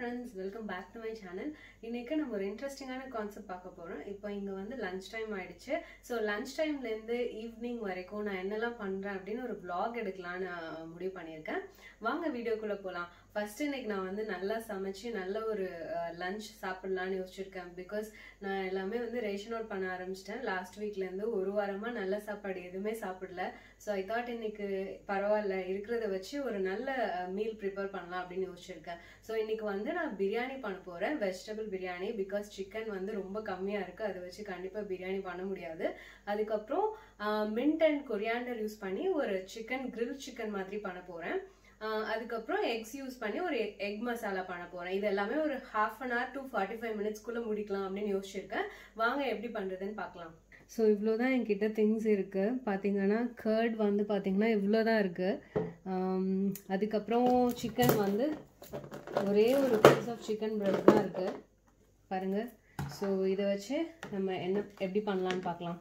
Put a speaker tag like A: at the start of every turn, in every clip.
A: friends welcome back to my channel இன்னைக்கு நம்ம ஒரு இன்ட்ரெஸ்டிங்கான கான்செப்ட் பார்க்க போகிறோம் இப்போ இங்கே வந்து லஞ்ச் டைம் ஆயிடுச்சு ஸோ லஞ்ச் டைம்லேருந்து ஈவினிங் வரைக்கும் நான் என்னெல்லாம் பண்ணுறேன் அப்படின்னு ஒரு vlog எடுக்கலான்னு அஹ், முடிவு பண்ணியிருக்கேன் வாங்க வீடியோக்குள்ளே போகலாம் ஃபர்ஸ்ட் இன்னைக்கு நான் வந்து நல்லா சமைச்சு நல்ல ஒரு லஞ்ச் சாப்பிடலான்னு யோசிச்சிருக்கேன் பிகாஸ் நான் எல்லாமே வந்து ரேஷன் அவுட் பண்ண ஆரம்பிச்சிட்டேன் லாஸ்ட் வீக்லேருந்து ஒரு வாரமாக நல்ல சாப்பாடு எதுவுமே சாப்பிடல ஸோ ஐ தாட் இன்னைக்கு பரவாயில்ல இருக்கிறத வச்சு ஒரு நல்ல மீல் ப்ரிப்பேர் பண்ணலாம் அப்படின்னு யோசிச்சிருக்கேன் ஸோ இன்னைக்கு வந்து நான் பிரியாணி பண்ண போகிறேன் வெஜிடபிள் பிரியாணி பிகாஸ் சிக்கன் வந்து ரொம்ப கம்மியாக இருக்குது அதை வச்சு கண்டிப்பாக பிரியாணி பண்ண முடியாது அதுக்கப்புறம் மின்ட் அண்ட் கொரியாண்டர் யூஸ் பண்ணி ஒரு சிக்கன் கிரில் சிக்கன் மாதிரி பண்ண போகிறேன் அதுக்கப்புறம் எக்ஸ் யூஸ் பண்ணி ஒரு எக் மசாலா பண்ண போகிறேன் இது எல்லாமே ஒரு half an hour to forty five மினிட்ஸ்க்குள்ளே முடிக்கலாம் அப்படின்னு யோசிச்சிருக்கேன் வாங்க எப்படி பண்ணுறதுன்னு பார்க்கலாம் ஸோ இவ்வளோ தான் என்கிட்ட திங்ஸ் இருக்குது பார்த்தீங்கன்னா கர்ட் வந்து பார்த்தீங்கன்னா இவ்வளோ தான் இருக்குது அதுக்கப்புறம் சிக்கன் வந்து ஒரே ஒரு பீஸ் ஆஃப் சிக்கன் பிரெட் தான் இருக்குது பாருங்கள் ஸோ இதை வச்சு நம்ம என்ன எப்படி பண்ணலான்னு பார்க்கலாம்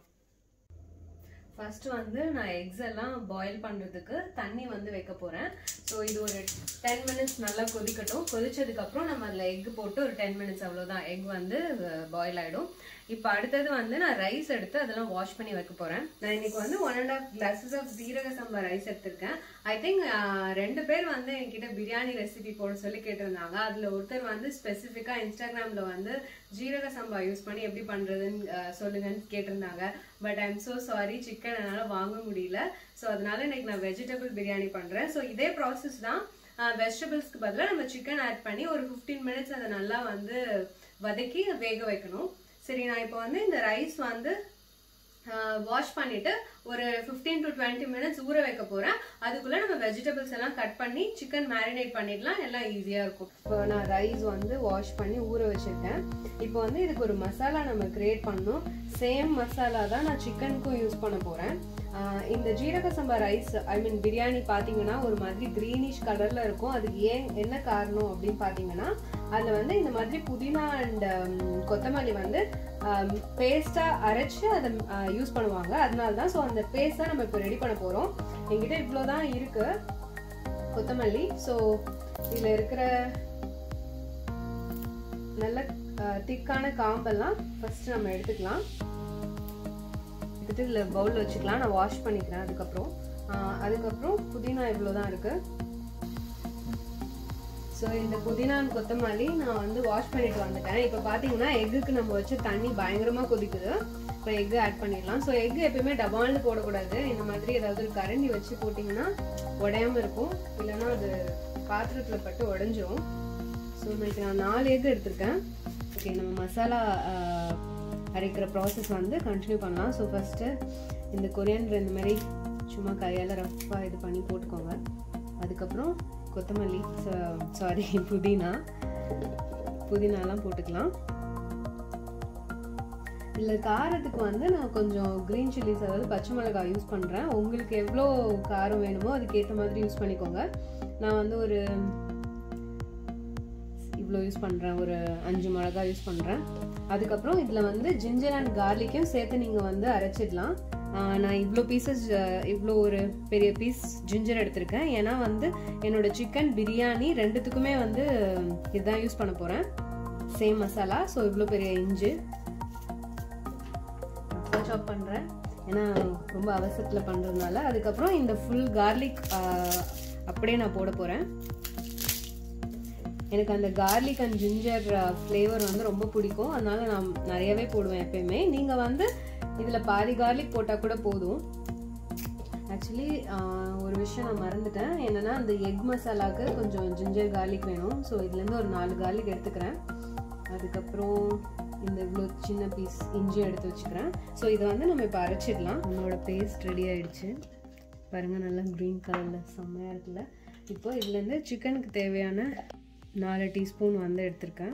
A: ஃபர்ஸ்ட் வந்து நான் எக்ஸ் எல்லாம் பாயில் பண்ணுறதுக்கு தண்ணி வந்து வைக்க போகிறேன் ஸோ இது ஒரு டென் மினிட்ஸ் நல்லா கொதிக்கட்டும் கொதிச்சதுக்கப்புறம் நம்ம அதில் எக் போட்டு ஒரு டென் மினிட்ஸ் அவ்வளோதான் எக் வந்து பாயில் ஆகிடும் இப்போ அடுத்தது வந்து நான் ரைஸ் எடுத்து அதெல்லாம் வாஷ் பண்ணி வைக்க போகிறேன் நான் இன்னைக்கு வந்து one and half glasses of jeeraga samba rice எடுத்திருக்கேன் ஐ திங்க் ரெண்டு பேர் வந்து என்கிட்ட பிரியாணி ரெசிபி போட சொல்லி கேட்டிருந்தாங்க அதில் ஒருத்தர் வந்து ஸ்பெசிஃபிக்காக இன்ஸ்டாகிராமில் வந்து ஜீரக சம்பா யூஸ் பண்ணி எப்படி பண்ணுறதுன்னு அஹ், சொல்லுங்கன்னு கேட்டிருந்தாங்க but I am so sorry chicken என்னால் வாங்க முடியல ஸோ அதனால இன்னைக்கு நான் வெஜிடபிள் பிரியாணி பண்ணுறேன் ஸோ இதே ப்ராசஸ் தான் வெஜிடபிள்ஸ்க்கு பதிலாக நம்ம சிக்கன் ஆட் பண்ணி ஒரு ஃபிஃப்டீன் மினிட்ஸ் அதை நல்லா வந்து வதக்கி வேக வைக்கணும் சரி நான் இப்போ வந்து இந்த ரைஸ் வந்து வாஷ் பண்ணிட்டு ஒரு 15 டு டுவெண்ட்டி மினிட்ஸ் ஊற வைக்க போறேன் அதுக்குள்ள நம்ம வெஜிடபிள்ஸ் எல்லாம் கட் பண்ணி சிக்கன் மேரினேட் பண்ணிடலாம் எல்லாம் ஈஸியா இருக்கும் இப்போ நான் ரைஸ் வந்து வாஷ் பண்ணி ஊற வச்சிருக்கேன் இப்போ வந்து இதுக்கு ஒரு மசாலா நம்ம கிரியேட் பண்ணணும் சேம் மசாலா தான் நான் சிக்கனுக்கும் யூஸ் பண்ண போறேன் ஆஹ் இந்த ஜீரக சம்பா ரைஸ் ஐ மீன் பிரியாணி பார்த்தீங்கன்னா ஒரு மாதிரி க்ரீனிஷ் கலர்ல இருக்கும் அதுக்கு ஏன் என்ன காரணம் அப்படின்னு பார்த்தீங்கன்னா அதில் வந்து இந்த மாதிரி புதினா அண்ட் கொத்தமல்லி வந்து பேஸ்டா அரைச்சு அதை யூஸ் பண்ணுவாங்க அதனால தான் ஸோ அந்த பேஸ்ட் தான் நம்ம இப்போ ரெடி பண்ண போகிறோம் எங்கிட்ட இவ்வளோ தான் இருக்கு கொத்தமல்லி ஸோ இதில் இருக்கிற நல்ல திக்கான காம்பெல்லாம் ஃபர்ஸ்ட் நம்ம எடுத்துக்கலாம் எடுத்துட்டு இதில் பவுலில் வச்சுக்கலாம் நான் வாஷ் பண்ணிக்கிறேன் அதுக்கப்புறம் ஆஹ் அதுக்கப்புறம் புதினா இவ்வளோ தான் இருக்குது ஸோ இந்த புதினா and கொத்தமல்லி நான் வந்து வாஷ் பண்ணிட்டு வந்துட்டேன் இப்போ பார்த்தீங்கன்னா எக்குக்கு நம்ம வச்சு தண்ணி பயங்கரமாக கொதிக்குது இப்போ எக்கு ஆட் பண்ணிடலாம் ஸோ எக்கு எப்பயுமே டபால்னு போடக்கூடாது இந்த மாதிரி ஏதாவது ஒரு கரண்டி வச்சு போட்டிங்கன்னா உடையாம இருக்கும் இல்லைன்னா அது பாத்திரத்தில் பட்டு உடஞ்சிரும் ஸோ இன்னைக்கு நான் நாலு எக் எடுத்திருக்கேன் ஓகே நம்ம மசாலா ஆஹ், அரைக்கிற ப்ராசஸ் வந்து கண்டினியூ பண்ணலாம் ஸோ ஃபஸ்ட்டு இந்த கொரியண்டர் இந்த மாதிரி சும்மா கையால் ரஃப்பாக இது பண்ணி போட்டுக்கோங்க அதுக்கப்புறம் கொத்தமல்லி சாரி புதினா புதினாலாம் போட்டுக்கலாம் இதில் காரத்துக்கு வந்து நான் கொஞ்சம் க்ரீன் சில்லிஸ் அதாவது பச்சை மிளகாய் யூஸ் பண்ணுறேன் உங்களுக்கு எவ்வளோ காரம் வேணுமோ அதுக்கேற்ற மாதிரி யூஸ் பண்ணிக்கோங்க நான் வந்து ஒரு இவ்வளோ யூஸ் பண்ணுறேன் ஒரு அஞ்சு மிளகாய் யூஸ் பண்ணுறேன் அதுக்கப்புறம் இதில் வந்து ஜிஞ்சர் அண்ட் கார்லிக்கையும் சேர்த்து நீங்கள் வந்து அரைச்சிடலாம் ஆஹ் நான் இவ்வளோ பீசஸ் இவ்வளோ ஒரு பெரிய பீஸ் ஜிஞ்சர் எடுத்திருக்கேன் ஏன்னா வந்து என்னோட சிக்கன் பிரியாணி ரெண்டுத்துக்குமே வந்து இதுதான் யூஸ் பண்ண போகிறேன் சேம் மசாலா ஸோ இவ்வளோ பெரிய இஞ்சி சாப் பண்ணுறேன் ஏன்னா ரொம்ப அவசரத்தில் பண்ணுறதுனால அதுக்கப்புறம் இந்த ஃபுல் கார்லிக் அப்படியே நான் போட போகிறேன் எனக்கு அந்த கார்லிக் அண்ட் ஜிஞ்சர் ஃப்ளேவர் வந்து ரொம்ப பிடிக்கும் அதனால நான் நிறையவே போடுவேன் எப்பயுமே நீங்கள் வந்து இதில் பாதி கார்லிக் போட்டால் கூட போதும் ஆக்சுவலி ஒரு விஷயம் நான் மறந்துட்டேன் என்னன்னா அந்த எக் மசாலாவுக்கு கொஞ்சம் ஜிஞ்சர் கார்லிக் வேணும் ஸோ இதுலேருந்து ஒரு நாலு கார்லிக் எடுத்துக்கிறேன் அதுக்கப்புறம் இந்த இவ்வளோ சின்ன பீஸ் இஞ்சி எடுத்து வச்சுக்கிறேன் ஸோ இதை வந்து நம்ம இப்போ அரைச்சிடலாம் நம்மளோட பேஸ்ட் ரெடி ஆயிடுச்சு பாருங்கள் நல்லா க்ரீன் கலரில் செம்மையாக இருக்குல்ல இப்போ இதுலேருந்து சிக்கனுக்கு தேவையான நாலு டீஸ்பூன் வந்து எடுத்திருக்கேன்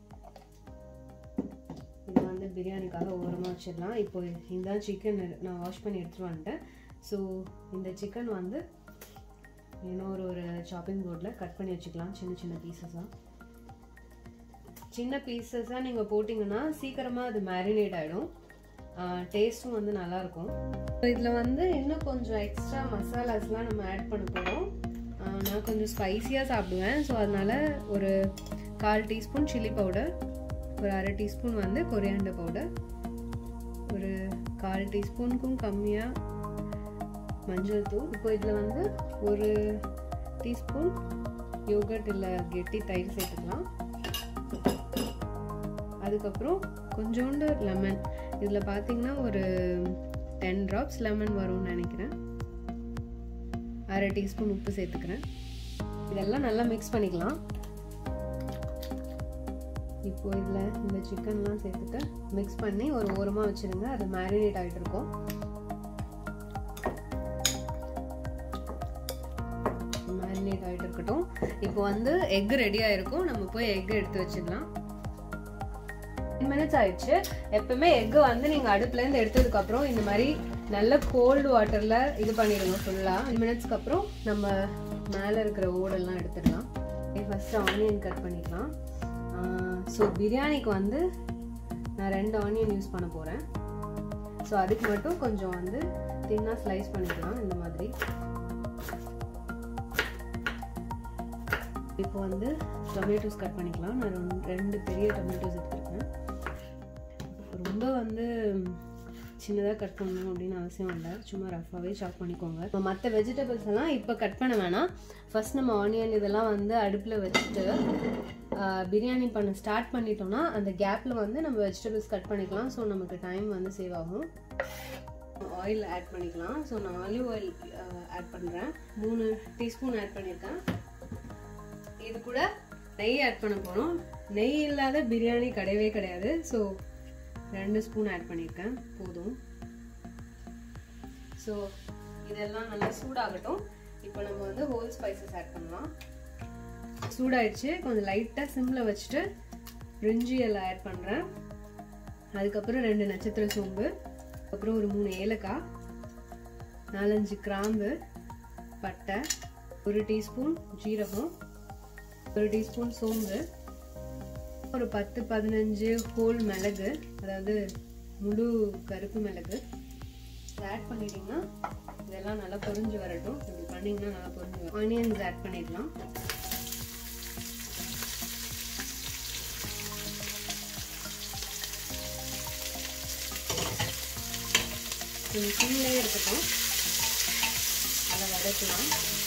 A: இது வந்து பிரியாணிக்காக ஓரமாக வச்சிடலாம் இப்போ இந்த சிக்கன் நான் வாஷ் பண்ணி எடுத்துட்டு வந்துட்டேன் ஸோ இந்த சிக்கன் வந்து இன்னொரு ஒரு சாப்பிங் போர்டில் கட் பண்ணி வச்சுக்கலாம் சின்ன சின்ன பீசஸாக சின்ன பீசஸாக நீங்கள் போட்டிங்கன்னா சீக்கிரமாக அது மேரினேட் ஆகிடும் டேஸ்ட்டும் வந்து நல்லாயிருக்கும் இதில் வந்து இன்னும் கொஞ்சம் எக்ஸ்ட்ரா மசாலாஸ்லாம் நம்ம ஆட் பண்ண போகிறோம் நான் கொஞ்சம் ஸ்பைசியாக சாப்பிடுவேன் ஸோ அதனால் ஒரு கால் டீஸ்பூன் சில்லி பவுடர் ஒரு அரை டீஸ்பூன் வந்து கொரியாண்டர் பவுடர் ஒரு கால் டீஸ்பூனுக்கும் கம்மியாக மஞ்சள் தூள் இப்போ இதில் வந்து ஒரு டீஸ்பூன் யோகர்ட் இல்லை கெட்டி தயிர் சேர்த்துக்கலாம் அதுக்கப்புறம் கொஞ்சோண்டு லெமன் இதில் பார்த்தீங்கன்னா ஒரு டென் ட்ராப்ஸ் லெமன் வரும்னு நினைக்கிறேன் அரை டீஸ்பூன் உப்பு சேர்த்துக்கிறேன் இதெல்லாம் நல்லா மிக்ஸ் பண்ணிக்கலாம் இப்போ இதில் இந்த சிக்கன்லாம் சேர்த்துட்டு மிக்ஸ் பண்ணி ஒரு ஓரமாக வச்சுருங்க அது மேரினேட் ஆகிட்டு இருக்கும் மேரினேட் ஆகிட்டு இருக்கட்டும் இப்போ வந்து எக் ரெடியாக இருக்கும் நம்ம போய் எக் எடுத்து வச்சிடலாம் டென் மினிட்ஸ் ஆயிடுச்சு எப்பவுமே எக்கு வந்து நீங்கள் அடுப்புலேருந்து எடுத்ததுக்கப்புறம் இந்த மாதிரி நல்ல கோல்டு வாட்டரில் இது பண்ணிடுங்க ஃபுல்லாக டென் மினிட்ஸ்க்கு அப்புறம் நம்ம மேலே இருக்கிற ஓடெல்லாம் எடுத்துடலாம் ஃபஸ்ட்டு ஆனியன் கட் பண்ணிக்கலாம் ஸோ பிரியாணிக்கு வந்து நான் ரெண்டு ஆனியன் யூஸ் பண்ண போகிறேன் ஸோ அதுக்கு மட்டும் கொஞ்சம் வந்து தின்னாக ஸ்லைஸ் பண்ணிக்கலாம் இந்த மாதிரி இப்போ வந்து டொமேட்டோஸ் கட் பண்ணிக்கலாம் நான் ரெண்டு பெரிய டொமேட்டோஸ் எடுத்துருக்கேன் ரொம்ப வந்து சின்னதாக கட் பண்ணணும் அப்படின்னு அவசியம் இல்லை சும்மா ரஃபாகவே சாப் பண்ணிக்கோங்க இப்போ மற்ற வெஜிடபிள்ஸ் எல்லாம் இப்போ கட் பண்ண வேணாம் ஃபர்ஸ்ட் நம்ம ஆனியன் இதெல்லாம் வந்து அடுப்பில் வச்சுட்டு பிரியாணி பண்ண ஸ்டார்ட் பண்ணிட்டோம்னா அந்த கேப்பில் வந்து நம்ம வெஜிடபிள்ஸ் கட் பண்ணிக்கலாம் ஸோ நமக்கு டைம் வந்து சேவ் ஆகும் ஆயில் ஆட் பண்ணிக்கலாம் ஸோ நான் ஆலிவ் ஆயில் ஆட் பண்ணுறேன் மூணு டீஸ்பூன் ஆட் பண்ணியிருக்கேன் இது கூட நெய் ஆட் பண்ண போகிறோம் நெய் இல்லாத பிரியாணி கிடையவே கிடையாது ஸோ ரெண்டு ஸ்பூன் ஆட் பண்ணியிருக்கேன் போதும் ஸோ இதெல்லாம் நல்லா சூடாகட்டும் இப்போ நம்ம வந்து ஹோல் ஸ்பைசஸ் ஆட் பண்ணலாம் சூடாயிடுச்சு கொஞ்சம் லைட்டாக சிம்மில் வச்சுட்டு பிரிஞ்சி எல்லாம் ஆட் பண்ணுறேன் அதுக்கப்புறம் ரெண்டு நட்சத்திர சோம்பு அப்புறம் ஒரு மூணு ஏலக்காய் நாலஞ்சு கிராம்பு பட்டை ஒரு டீஸ்பூன் ஜீரகம் ஒரு டீஸ்பூன் சோம்பு ஒரு பத்து பதினஞ்சு ஹோல் மிளகு அதாவது முழு கருப்பு மிளகு ஆட் பண்ணிட்டீங்கன்னா இதெல்லாம் நல்லா பொரிஞ்சு வரட்டும் இப்படி பண்ணிங்கன்னா நல்லா பொரிஞ்சு வரும் ஆனியன்ஸ் ஆட் பண்ணிடலாம் கொஞ்சம் சிம்லே இருக்கட்டும் அதை வதக்கலாம்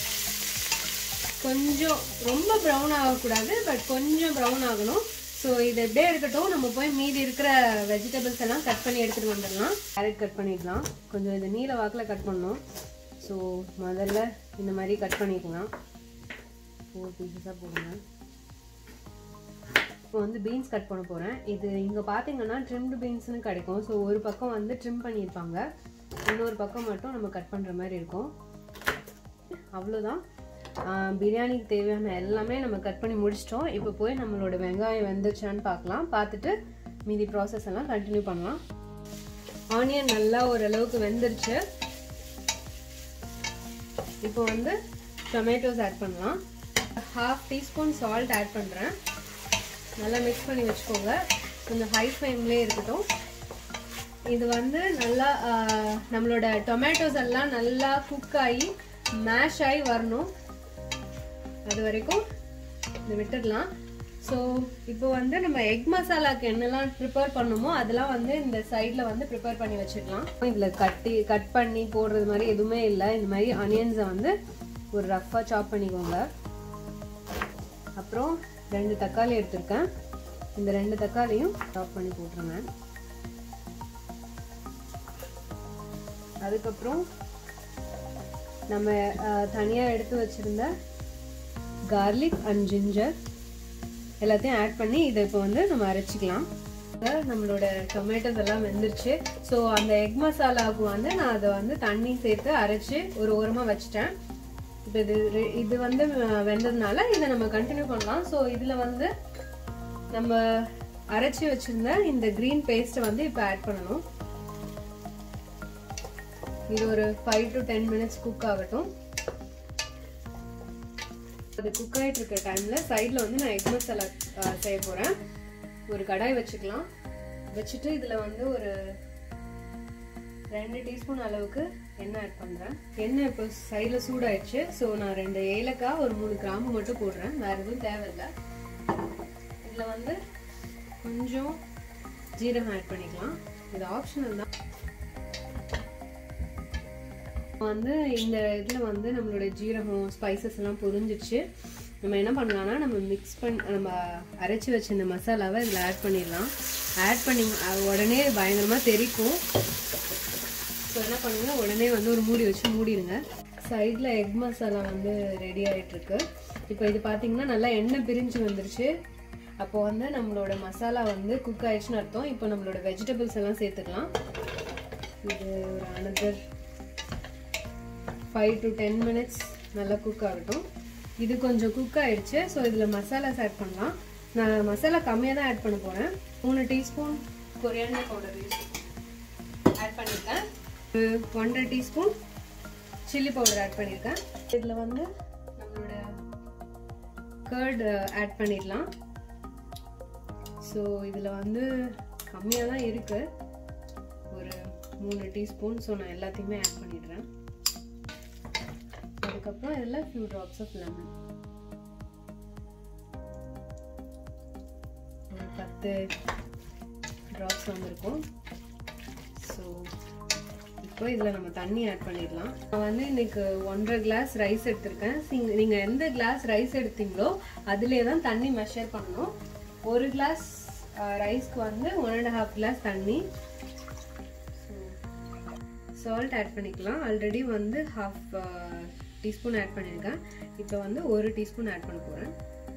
A: கொஞ்சம் ரொம்ப ப்ரௌன் ஆகக்கூடாது பட் கொஞ்சம் ப்ரௌன் ஆகணும் ஸோ இது எப்படியே இருக்கட்டும் நம்ம போய் மீதி இருக்கிற வெஜிடபிள்ஸ் எல்லாம் கட் பண்ணி எடுத்துகிட்டு வந்துடலாம் கேரட் கட் பண்ணிடலாம் கொஞ்சம் இது நீல வாக்கில் கட் பண்ணணும் ஸோ முதல்ல இந்த மாதிரி கட் பண்ணிக்கலாம் ஃபோர் பீசஸாக போடுங்க இப்போ வந்து பீன்ஸ் கட் பண்ண போகிறேன் இது இங்கே பார்த்தீங்கன்னா ட்ரிம்டு பீன்ஸ்னு கிடைக்கும் ஸோ ஒரு பக்கம் வந்து ட்ரிம் பண்ணியிருப்பாங்க இன்னொரு பக்கம் மட்டும் நம்ம கட் பண்ணுற மாதிரி இருக்கும் அவ்வளோதான் பிரியாணிக்கு தேவையான எல்லாமே நம்ம கட் பண்ணி முடிச்சிட்டோம் இப்போ போய் நம்மளோட வெங்காயம் வெந்துச்சான்னு பார்க்கலாம் பார்த்துட்டு மீதி ப்ராசஸ் எல்லாம் கண்டினியூ பண்ணலாம் ஆனியன் நல்லா ஓரளவுக்கு வெந்துருச்சு இப்போ வந்து டொமேட்டோஸ் ஆட் பண்ணலாம் ஹாஃப் டீஸ்பூன் சால்ட் ஆட் பண்ணுறேன் நல்லா மிக்ஸ் பண்ணி வச்சுக்கோங்க கொஞ்சம் ஹை ஃப்ளேம்லேயே இருக்கட்டும் இது வந்து நல்லா நம்மளோட டொமேட்டோஸ் எல்லாம் நல்லா குக் ஆகி மேஷ் ஆகி வரணும் அது வரைக்கும் இதை விட்டுடலாம் ஸோ இப்போ வந்து நம்ம எக் மசாலாக்கு என்னெல்லாம் ப்ரிப்பேர் பண்ணுமோ அதெல்லாம் வந்து இந்த சைடில் வந்து ப்ரிப்பேர் பண்ணி வச்சிடலாம் இதில் கட்டி கட் பண்ணி போடுறது மாதிரி எதுவுமே இல்லை இந்த மாதிரி அனியன்ஸை வந்து ஒரு ரஃப்பாக சாப் பண்ணிக்கோங்க அப்புறம் ரெண்டு தக்காளி எடுத்திருக்கேன் இந்த ரெண்டு தக்காளியும் சாப் பண்ணி போட்டுருங்க அதுக்கப்புறம் நம்ம தனியாக எடுத்து வச்சுருந்த கார்லிக் அண்ட் ஜிஞ்சர் எல்லாத்தையும் ஆட் பண்ணி இதை இப்போ வந்து நம்ம அரைச்சிக்கலாம் நம்மளோட டொமேட்டோஸ் எல்லாம் வெந்துருச்சு ஸோ அந்த எக் மசாலாவுக்கு வந்து நான் அதை வந்து தண்ணி சேர்த்து அரைச்சி ஒரு ஓரமாக வச்சுட்டேன் இப்போ இது இது வந்து வெந்ததுனால இதை நம்ம கண்டினியூ பண்ணலாம் ஸோ இதில் வந்து நம்ம அரைச்சி வச்சிருந்த இந்த க்ரீன் பேஸ்ட்டை வந்து இப்போ ஆட் பண்ணணும் இது ஒரு five to ten minutes cook ஆகட்டும் அது குக் ஆகிட்டு இருக்க டைமில் சைடில் வந்து நான் எக் மசாலா செய்ய போகிறேன் ஒரு கடாய் வச்சுக்கலாம் வச்சுட்டு இதில் வந்து ஒரு ரெண்டு டீஸ்பூன் அளவுக்கு எண்ணெய் ஆட் பண்ணுறேன் எண்ணெய் இப்போ சைடில் சூடாயிடுச்சு ஸோ நான் ரெண்டு ஏலக்காய் ஒரு மூணு கிராம்பு மட்டும் போடுறேன் வேறு எதுவும் தேவையில்லை இதில் வந்து கொஞ்சம் ஜீரகம் ஆட் பண்ணிக்கலாம் இது ஆப்ஷனல் தான் வந்து இந்த இதில் வந்து நம்மளோட ஜீரகம் ஸ்பைசஸ் எல்லாம் பொரிஞ்சிடுச்சு நம்ம என்ன பண்ணலாம்னா நம்ம மிக்ஸ் பண்ணி நம்ம அரைச்சி வச்ச இந்த மசாலாவை இதில் ஆட் பண்ணிடலாம் ஆட் பண்ணி அஹ் உடனே பயங்கரமாக தெறிக்கும் ஸோ என்ன பண்ணுங்க உடனே வந்து ஒரு மூடி வச்சு மூடிடுங்க சைடில் எக் மசாலா வந்து ரெடி ஆகிட்டுருக்கு இப்போ இது பார்த்தீங்கன்னா நல்லா எண்ணெய் பிரிஞ்சு வந்துருச்சு அப்போ வந்து நம்மளோட மசாலா வந்து குக் ஆயிடுச்சுன்னு அர்த்தம் இப்போ நம்மளோட வெஜிடபிள்ஸ் எல்லாம் சேர்த்துக்கலாம் இது ஒரு another five to ten minutes நல்லா குக் ஆகட்டும் இது கொஞ்சம் குக் ஆயிடுச்சு ஸோ இதில் மசாலாஸ் ஆட் பண்ணலாம் நான் மசாலா கம்மியாக தான் ஆட் பண்ண போகிறேன் மூணு டீஸ்பூன் கொரியாண்டர் பவுடர் ஆட் பண்ணியிருக்கேன் ஒரு ஒன்றரை டீஸ்பூன் சில்லி பவுடர் ஆட் பண்ணியிருக்கேன் இதில் வந்து நம்மளோட கர்ட் ஆட் பண்ணிடலாம் ஸோ இதில் வந்து கம்மியாக தான் இருக்குது ஒரு மூணு டீஸ்பூன் ஸோ நான் எல்லாத்தையுமே ஆட் பண்ணிடுறேன் அதுக்கப்புறம் இதில் ஃபியூ ட்ராப்ஸ் ஆஃப் லெமன் ஒரு பத்து ட்ராப்ஸ் வந்திருக்கும் ஸோ இப்போ இதில் நம்ம தண்ணி ஆட் பண்ணிடலாம் நான் வந்து இன்னைக்கு ஒன்றரை கிளாஸ் ரைஸ் எடுத்திருக்கேன் சிங்- நீங்க எந்த கிளாஸ் ரைஸ் எடுத்தீங்களோ அதுலேயே தான் தண்ணி மெஷர் பண்ணணும் ஒரு கிளாஸ் ரைஸ்க்கு வந்து ஒன் அண்ட் ஹாஃப் கிளாஸ் தண்ணி சால்ட் ஆட் பண்ணிக்கலாம் ஆல்ரெடி வந்து ஹாஃப் டீஸ்பூன் ஆட் பண்ணியிருக்கேன் இப்போ வந்து ஒரு டீஸ்பூன் ஆட் பண்ண போகிறேன்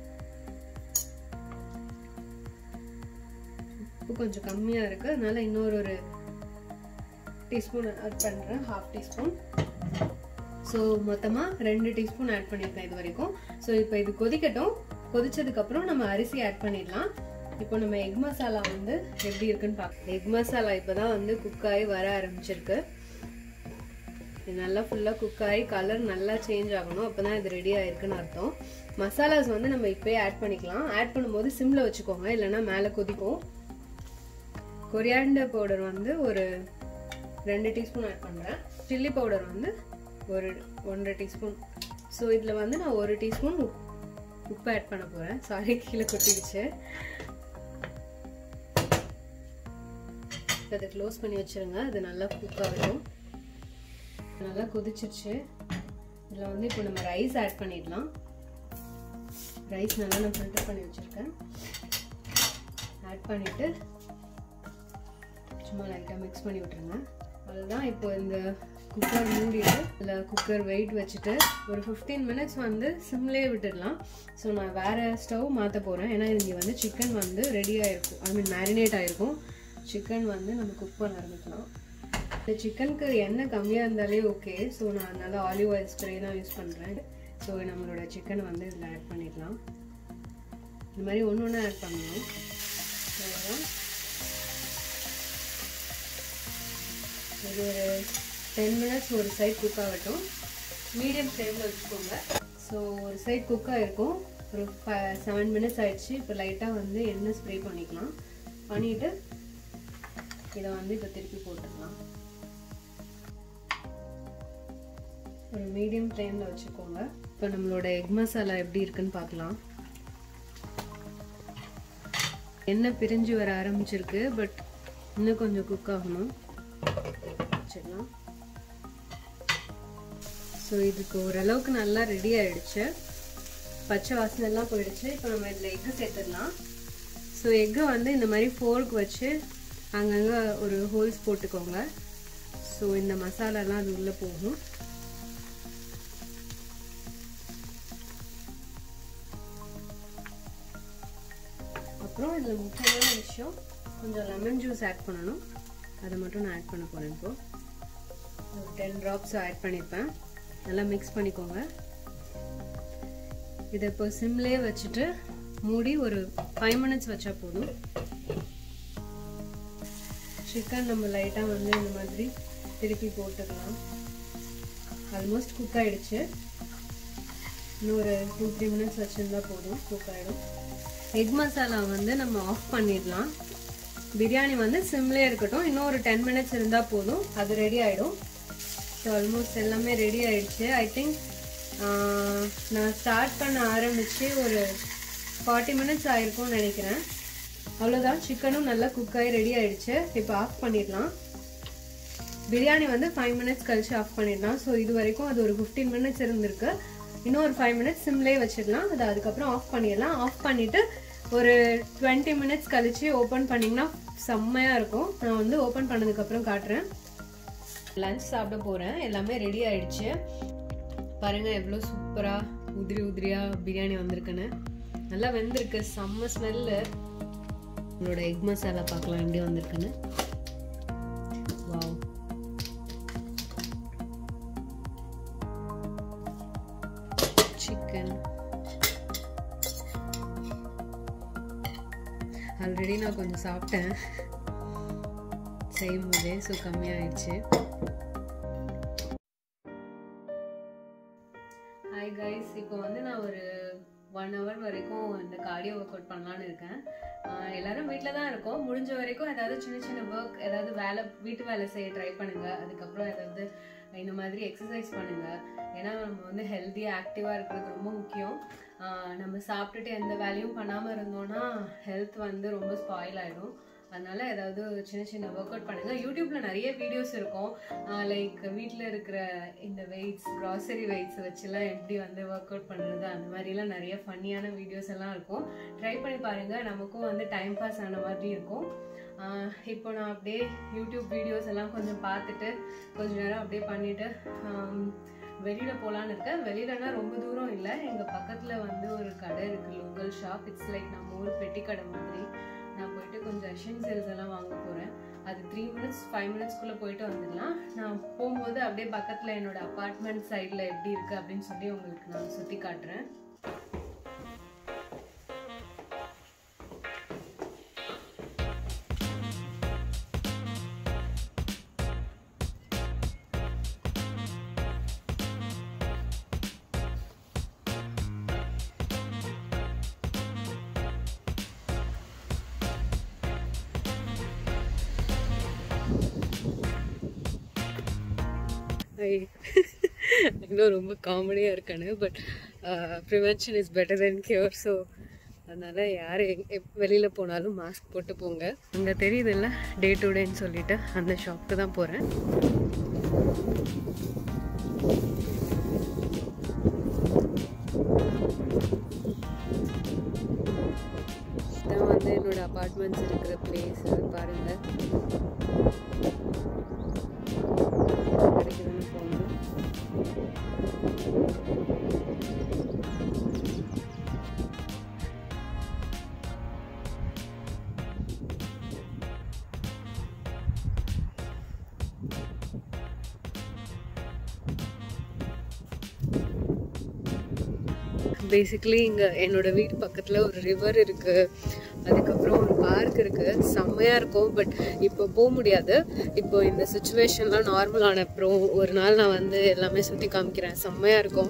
A: உப்பு கொஞ்சம் கம்மியாக இருக்குது அதனால இன்னொரு ஒரு டீஸ்பூன் ஆட் பண்ணுறேன் ஹாஃப் டீஸ்பூன் ஸோ மொத்தமாக ரெண்டு டீஸ்பூன் ஆட் பண்ணியிருக்கேன் இது வரைக்கும் ஸோ இப்போ இது கொதிக்கட்டும் கொதிச்சதுக்கப்புறம் நம்ம அரிசி ஆட் பண்ணிடலாம் இப்போ நம்ம எக் மசாலா வந்து எப்படி இருக்குன்னு பார்க்கலாம் எக் மசாலா இப்போ தான் வந்து குக் ஆகி வர ஆரம்பிச்சிருக்கு இது நல்லா ஃபுல்லாக குக் ஆகி கலர் நல்லா சேஞ்ச் ஆகணும் அப்போ தான் இது ரெடி ஆயிருக்குன்னு அர்த்தம் மசாலாஸ் வந்து நம்ம இப்போயே ஆட் பண்ணிக்கலாம் ஆட் பண்ணும்போது சிம்மில் வச்சுக்கோங்க இல்லைன்னா மேலே கொதிக்கும் கொரியாண்டர் பவுடர் வந்து ஒரு ரெண்டு டீஸ்பூன் ஆட் பண்ணுறேன் சில்லி பவுடர் வந்து ஒரு ஒன்றரை டீஸ்பூன் ஸோ இதில் வந்து நான் ஒரு டீஸ்பூன் உப்பு ஆட் பண்ண போகிறேன் சாரி கீழே கொட்டிடுச்சு அதை க்ளோஸ் பண்ணி வச்சிருங்க அது நல்லா குக் ஆகட்டும் நல்லா கொதிச்சிருச்சு இதில் வந்து இப்போ நம்ம ரைஸ் ஆட் பண்ணிடலாம் ரைஸ் நல்லா நான் ஃபில்டர் பண்ணி வச்சுருக்கேன் ஆட் பண்ணிவிட்டு சும்மா லைட்டாக மிக்ஸ் பண்ணி விட்டுருங்க அதுதான் இப்போ இந்த குக்கர் மூடிட்டு இல்லை குக்கர் வெயிட் வச்சுட்டு ஒரு ஃபிஃப்டீன் மினிட்ஸ் வந்து சிம்லேயே விட்டுடலாம் ஸோ நான் வேறு ஸ்டவ் மாற்ற போகிறேன் ஏன்னா இங்கே வந்து சிக்கன் வந்து ரெடி ஆகிருக்கும் ஐ மீன் மேரினேட் ஆகிருக்கும் சிக்கன் வந்து நம்ம குக் பண்ண ஆரம்பிக்கலாம் இந்த சிக்கனுக்கு எண்ணெய் கம்மியாக இருந்தாலே ஓகே ஸோ நான் அதனால ஆலிவ் ஆயில் ஸ்ப்ரே தான் யூஸ் பண்ணுறேன் ஸோ நம்மளோட சிக்கனை வந்து இதில் ஆட் பண்ணிடலாம் இந்த மாதிரி ஒன்று ஒன்று ஆட் பண்ணணும் அவ்வளோதான் இது ஒரு டென் மினிட்ஸ் ஒரு சைட் குக் ஆகட்டும் மீடியம் ஃப்ளேமில் வச்சுக்கோங்க ஸோ ஒரு சைட் குக் ஆகிருக்கும் ஒரு செவன் மினிட்ஸ் ஆயிடுச்சு இப்போ லைட்டாக வந்து எண்ணெய் ஸ்ப்ரே பண்ணிக்கலாம் பண்ணிவிட்டு இதை வந்து இப்போ திருப்பி போட்டுடலாம் ஒரு மீடியம் ஃப்ளேமில் வச்சுக்கோங்க இப்போ நம்மளோட எக் மசாலா எப்படி இருக்குன்னு பார்க்கலாம் எண்ணெய் பிரிஞ்சு வர ஆரம்பிச்சிருக்கு பட் இன்னும் கொஞ்சம் குக் ஆகணும் வச்சிடலாம் ஸோ இதுக்கு ஓரளவுக்கு நல்லா ரெடி ஆயிடுச்சு பச்சை வாசனை எல்லாம் போயிடுச்சு இப்போ நம்ம இதில் எக்கு சேர்த்துடலாம் ஸோ எக்கை வந்து இந்த மாதிரி ஃபோர்க் வச்சு அங்கங்கே ஒரு ஹோல்ஸ் போட்டுக்கோங்க ஸோ இந்த மசாலாலாம் அது உள்ளே போகும் அப்புறம் இதில் முக்கியமான விஷயம் கொஞ்சம் லெமன் ஜூஸ் ஆட் பண்ணணும் அதை மட்டும் நான் ஆட் பண்ண போகிறேன் இப்போது ஒரு டென் ட்ராப்ஸ் ஆட் பண்ணியிருப்பேன் நல்லா மிக்ஸ் பண்ணிக்கோங்க இதை இப்போ சிம்லேயே வச்சுட்டு மூடி ஒரு ஃபைவ் மினிட்ஸ் வச்சா போதும் சிக்கன் நம்ம லைட்டாக வந்து இந்த மாதிரி திருப்பி போட்டுக்கலாம் ஆல்மோஸ்ட் குக் ஆகிடுச்சு இன்னும் ஒரு டூ த்ரீ மினிட்ஸ் வச்சுருந்தா போதும் குக் ஆகிடும் எக் மசாலா வந்து நம்ம ஆஃப் பண்ணிடலாம் பிரியாணி வந்து சிம்லேயே இருக்கட்டும் இன்னும் ஒரு டென் மினிட்ஸ் இருந்தால் போதும் அது ரெடி ஆகிடும் ஸோ ஆல்மோஸ்ட் எல்லாமே ரெடி ஆயிடுச்சு ஐ திங்க் நான் ஸ்டார்ட் பண்ண ஆரம்பித்து ஒரு ஃபார்ட்டி மினிட்ஸ் ஆயிருக்கும்னு நினைக்கிறேன் அவ்வளோதான் சிக்கனும் நல்லா குக் ஆகி ரெடி ஆயிடுச்சு இப்போ ஆஃப் பண்ணிடலாம் பிரியாணி வந்து ஃபைவ் மினிட்ஸ் கழிச்சு ஆஃப் பண்ணிடலாம் ஸோ இது வரைக்கும் அது ஒரு ஃபிஃப்டீன் மினிட்ஸ் இருந்திருக்கு இன்னும் ஒரு ஃபைவ் மினிட்ஸ் சிம்லேயே வச்சிடலாம் அது அதுக்கப்புறம் ஆஃப் பண்ணிடலாம் ஆஃப் பண்ணிட்டு ஒரு டுவெண்ட்டி மினிட்ஸ் கழிச்சு ஓப்பன் பண்ணிங்கன்னா செம்மையாக இருக்கும் நான் வந்து ஓப்பன் பண்ணதுக்கப்புறம் காட்டுறேன் லஞ்ச் சாப்பிட போகிறேன் எல்லாமே ரெடி ஆயிடுச்சு பாருங்க எவ்வளோ சூப்பராக உதிரி உதிரியாக பிரியாணி வந்திருக்குன்னு நல்லா வெந்திருக்கு செம்ம ஸ்மெல்லு உங்களோட எக் மசாலா பார்க்கலாம் எப்படி வந்திருக்குன்னு வாவ் சிக்கன் ஆல்ரெடி நான் கொஞ்சம் சாப்பிட்டேன் செய்யும் போதே ஸோ கம்மியாயிடுச்சு ஹாய் கைஸ் இப்போ வந்து நான் ஒரு ஒன் ஹவர் வரைக்கும் இந்த கார்டியோ ஒர்க் அவுட் பண்ணலான்னு இருக்கேன் ஆஹ் எல்லாரும் வீட்டில் தான் இருக்கோம் முடிஞ்ச வரைக்கும் ஏதாவது சின்ன சின்ன ஒர்க் ஏதாவது வேலை வீட்டு வேலை செய்ய ட்ரை பண்ணுங்க அதுக்கப்புறம் ஏதாவது இந்த மாதிரி எக்ஸசைஸ் பண்ணுங்க ஏன்னா நம்ம வந்து ஹெல்த்தியாக ஆக்டிவாக இருக்கிறது ரொம்ப முக்கியம் ஆஹ் நம்ம சாப்பிட்டுட்டு எந்த வேலையும் பண்ணாமல் இருந்தோம்னா ஹெல்த் வந்து ரொம்ப ஸ்பாயில் ஆகிடும் அதனால ஏதாவது சின்ன சின்ன ஒர்க் அவுட் பண்ணுங்க யூடியூப்ல நிறைய வீடியோஸ் இருக்கும் லைக் வீட்டில் இருக்கிற இந்த வெயிட்ஸ் க்ராசரி வெயிட்ஸ் வச்சுலாம் எப்படி வந்து ஒர்க் அவுட் பண்ணுறது அந்த மாதிரிலாம் நிறைய ஃபன்னியான வீடியோஸ் எல்லாம் இருக்கும் ட்ரை பண்ணி பாருங்க நமக்கும் வந்து டைம் பாஸ் ஆன மாதிரி இருக்கும் ஆஹ் இப்போ நான் அப்படியே யூடியூப் வீடியோஸ் எல்லாம் கொஞ்சம் பார்த்துட்டு கொஞ்ச நேரம் அப்படியே பண்ணிட்டு ஆம், வெளியில போகலான்னு இருக்கேன் வெளியிலனா ரொம்ப தூரம் இல்லை எங்க பக்கத்துல வந்து ஒரு கடை இருக்கு லோக்கல் ஷாப் இட்ஸ் லைக் நம்ம ஊர் பெட்டி கடை மாதிரி நான் போயிட்டு கொஞ்சம் எசென்சியல்ஸ் எல்லாம் வாங்க போறேன் அது த்ரீ மினிட்ஸ் ஃபைவ் மினிட்ஸ்க்குள்ள போயிட்டு வந்துடலாம் நான் போகும்போது அப்படியே பக்கத்துல என்னோட அப்பார்ட்மெண்ட் சைடில் எப்படி இருக்கு அப்படின்னு சொல்லி உங்களுக்கு நான் சுத்தி காட்டுறேன் இன்னும் ரொம்ப காமெடியாக இருக்கானு but prevention is better than cure so அதனால் யார் வெளியில் போனாலும் மாஸ்க் போட்டு போங்க அங்கே தெரியுதுல்ல டே டு டேன்னு சொல்லிட்டு அந்த ஷாப்புக்கு தான் போகிறேன் இதான் வந்து என்னோட அப்பார்ட்மெண்ட்ஸ் இருக்கிற பிளேஸ் பாருங்கள் கிடைக்குதுன்னு போகணும் பேசிக்கலி இங்கே என்னோட வீட்டு பக்கத்தில் ஒரு ரிவர் இருக்குது அதுக்கப்புறம் ஒரு பார்க் இருக்குது செம்மையாக இருக்கும் பட் இப்போ போக முடியாது இப்போ இந்த சுச்சுவேஷன்லாம் நார்மல் ஆன அப்புறம் ஒரு நாள் நான் வந்து எல்லாமே சுற்றி காமிக்கிறேன் செம்மையாக இருக்கும்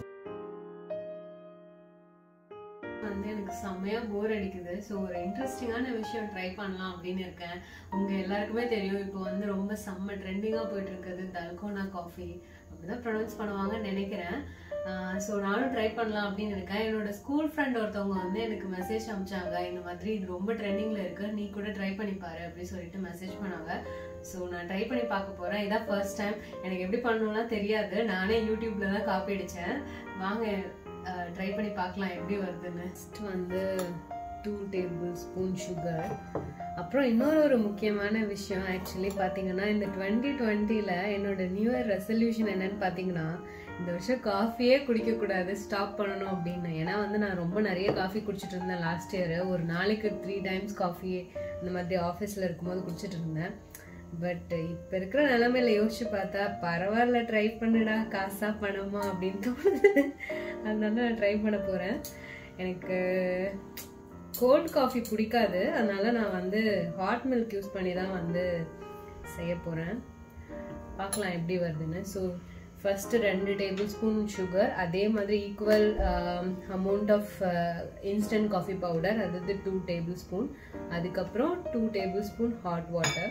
A: வந்து எனக்கு செம்மையா போர் அடிக்குது ஸோ ஒரு இன்ட்ரெஸ்டிங்கான விஷயம் ட்ரை பண்ணலாம் அப்படின்னு இருக்கேன் உங்க எல்லாருக்குமே தெரியும் இப்போ வந்து ரொம்ப செம்ம ட்ரெண்டிங்காக போயிட்டு இருக்குது தல்கோனா காஃபி அப்படிதான் ப்ரொனவுன்ஸ் பண்ணுவாங்கன்னு நினைக்கிறேன் ஸோ நானும் ட்ரை பண்ணலாம் அப்படின்னு இருக்கேன் என்னோட ஸ்கூல் ஃப்ரெண்ட் ஒருத்தவங்க வந்து எனக்கு மெசேஜ் அனுப்பிச்சாங்க இந்த மாதிரி இது ரொம்ப ட்ரெண்டிங்கில் இருக்கு நீ கூட ட்ரை பண்ணி பாரு அப்படின்னு சொல்லிட்டு மெசேஜ் பண்ணாங்க ஸோ நான் ட்ரை பண்ணி பார்க்க போறேன் இதான் ஃபர்ஸ்ட் டைம் எனக்கு எப்படி பண்ணணும்லாம் தெரியாது நானே யூடியூப்ல தான் காப்பி அடிச்சேன் வாங்க ட்ரை பண்ணி பார்க்கலாம் எப்படி வருதுன்னு நெக்ஸ்ட் வந்து டூ டேபிள் ஸ்பூன் சுகர் அப்புறம் இன்னொரு ஒரு முக்கியமான விஷயம் ஆக்சுவலி பார்த்தீங்கன்னா இந்த டுவெண்ட்டி டுவெண்ட்டியில் என்னோட நியூ இயர் ரெசல்யூஷன் என்னன்னு பார்த்தீங்கன்னா இந்த வருஷம் காஃபியே குடிக்கக்கூடாது ஸ்டாப் பண்ணணும் அப்படின்னு ஏன்னா வந்து நான் ரொம்ப நிறைய காஃபி குடிச்சிட்டு இருந்தேன் லாஸ்ட் இயர் ஒரு நாளைக்கு த்ரீ டைம்ஸ் காஃபி இந்த மாதிரி ஆஃபீஸில் இருக்கும்போது குடிச்சிட்டு இருந்தேன் பட் இப்போ இருக்கிற நிலமையில யோசிச்சு பார்த்தா பரவாயில்ல ட்ரை பண்ணுடா காசா பணமா அப்படின்னு தோணுது அதனால நான் ட்ரை பண்ண போகிறேன் எனக்கு கோல்ட் காஃபி பிடிக்காது அதனால நான் வந்து ஹாட் மில்க் யூஸ் பண்ணி தான் வந்து செய்ய போகிறேன் பார்க்கலாம் எப்படி வருதுன்னு ஸோ ஃபஸ்ட்டு ரெண்டு டேபிள் ஸ்பூன் சுகர் அதே மாதிரி equal amount of instant coffee powder அதாவது டூ டேபிள் ஸ்பூன் அதுக்கப்புறம் two tablespoon hot water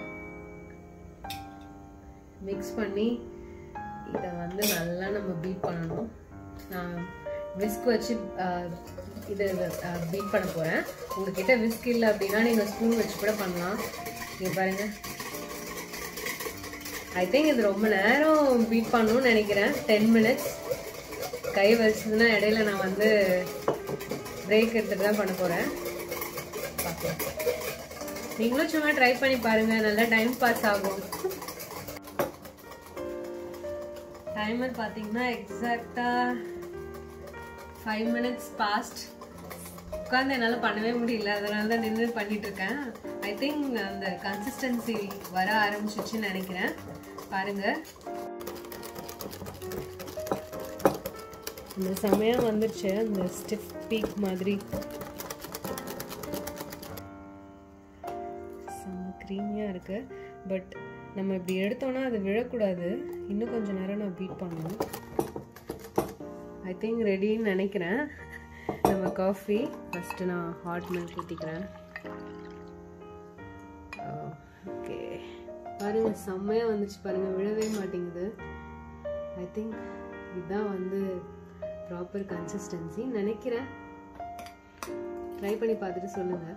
A: mix பண்ணி இதை வந்து நல்லா நம்ம பீட் பண்ணணும் நான் விஸ்க் வச்சு அஹ், இது பீட் பண்ண போகிறேன் உங்ககிட்ட விஸ்க் இல்லை அப்படின்னா நீங்கள் ஸ்பூன் வச்சு கூட பண்ணலாம் இங்கே பாருங்கள் ஐ திங்க் இது ரொம்ப நேரம் பீட் பண்ணணும்னு நினைக்கிறேன் டென் மினிட்ஸ் கை வச்சதுன்னா இடையில நான் வந்து பிரேக் எடுத்துட்டு தான் பண்ண போகிறேன் பார்க்கலாம் நீங்களும் சும்மா ட்ரை பண்ணி பாருங்க நல்லா டைம் பாஸ் ஆகும் டைமர் பார்த்தீங்கன்னா எக்ஸாக்டாக ஃபைவ் மினிட்ஸ் பாஸ்ட் உட்காந்து என்னால் பண்ணவே முடியல அதனால தான் நின்று பண்ணிட்டு இருக்கேன் ஐ திங்க் அந்த கன்சிஸ்டன்சி வர ஆரம்பிச்சிச்சுன்னு நினைக்கிறேன் பாருங்க இந்த சமயம் வந்துருச்சு அந்த ஸ்டிஃப் பீக் மாதிரி செம்ம க்ரீமியாக இருக்கு பட் நம்ம இப்படி எடுத்தோம்னா அது விழக்கூடாது இன்னும் கொஞ்சம் நேரம் நான் பீட் பண்ணணும் ஐ திங்க் ரெடின்னு நினைக்கிறேன் நம்ம காஃபி ஃபஸ்ட்டு நான் ஹாட் மில்க் ஊற்றிக்கிறேன் ஓகே பாருங்க செம்மையாக வந்துச்சு பாருங்க விழவே மாட்டேங்குது ஐ திங்க் இதுதான் வந்து ப்ராப்பர் கன்சிஸ்டன்சி நினைக்கிறேன் ட்ரை பண்ணி பார்த்துட்டு சொல்லுங்கள்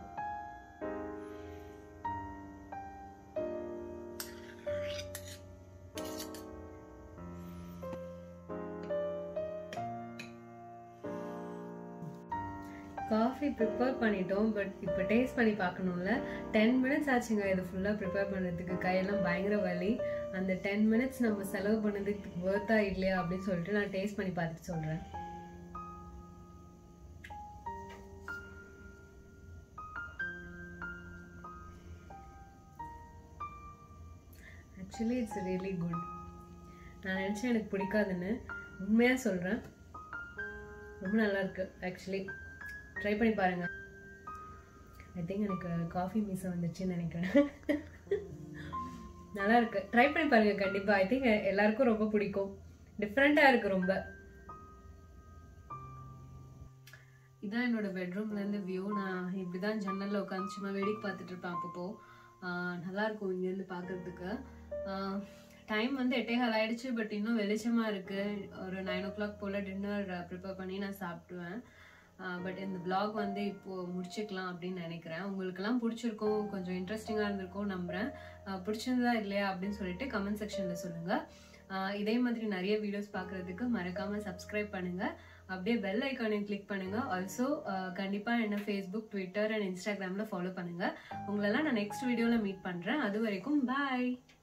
A: காஃபி ப்ரிப்பேர் பண்ணிட்டோம் பட் இப்போ டேஸ்ட் பண்ணி பார்க்கணும்ல டென் மினிட்ஸ் ஆச்சுங்க இது ஃபுல்லாக ப்ரிப்பேர் பண்ணுறதுக்கு கையெல்லாம் பயங்கர வலி அந்த டென் மினிட்ஸ் நம்ம செலவு பண்ணதுக்கு ஒர்த்தா இல்லையா அப்படின்னு சொல்லிட்டு நான் டேஸ்ட் பண்ணி பார்த்துட்டு சொல்கிறேன் ஆக்சுவலி இட்ஸ் ரியலி குட் நான் நினச்சேன் எனக்கு பிடிக்காதுன்னு உண்மையாக சொல்கிறேன் ரொம்ப நல்லா இருக்கு ஆக்சுவலி ட்ரை பண்ணி பாருங்க ஐ திங்க் எனக்கு காஃபி மீசை வந்துச்சுன்னு நினைக்கிறேன் நல்லா இருக்கு ட்ரை பண்ணி பாருங்க கண்டிப்பா ஐ திங்க் எல்லாருக்கும் ரொம்ப பிடிக்கும் டிஃப்ரெண்டா இருக்கு ரொம்ப இதான் என்னோட பெட்ரூம்ல இருந்து வியூ நான் இப்படிதான் ஜன்னல்ல உட்காந்து சும்மா வேடிக்கை பார்த்துட்டு இருப்பேன் அப்பப்போ ஆஹ் நல்லா இருக்கும் இங்க இருந்து பாக்குறதுக்கு டைம் வந்து எட்டே கால் ஆயிடுச்சு பட் இன்னும் வெளிச்சமா இருக்கு ஒரு நைன் ஓ கிளாக் போல டின்னர் ப்ரிப்பேர் பண்ணி நான் சாப்பிடுவேன் பட் இந்த vlog வந்து இப்போ முடிச்சுக்கலாம் அப்படின்னு நினைக்கிறேன் உங்களுக்கெல்லாம் பிடிச்சிருக்கும் கொஞ்சம் இன்ட்ரெஸ்டிங்காக இருந்திருக்கும் நம்புறேன் ஆஹ் பிடிச்சிருந்தா இல்லையா அப்படின்னு சொல்லிட்டு கமெண்ட் செக்ஷன்ல சொல்லுங்க ஆஹ் இதே மாதிரி நிறைய வீடியோஸ் பார்க்கறதுக்கு மறக்காம சப்ஸ்கிரைப் பண்ணுங்க அப்படியே பெல் ஐக்கானையும் கிளிக் பண்ணுங்க ஆல்சோ கண்டிப்பா என்ன ஃபேஸ்புக் ட்விட்டர் அண்ட் இன்ஸ்டாகிராம்ல ஃபாலோ பண்ணுங்க உங்களெல்லாம் நான் நெக்ஸ்ட் வீடியோல மீட் பண்றேன் அது வரைக்கும் பாய்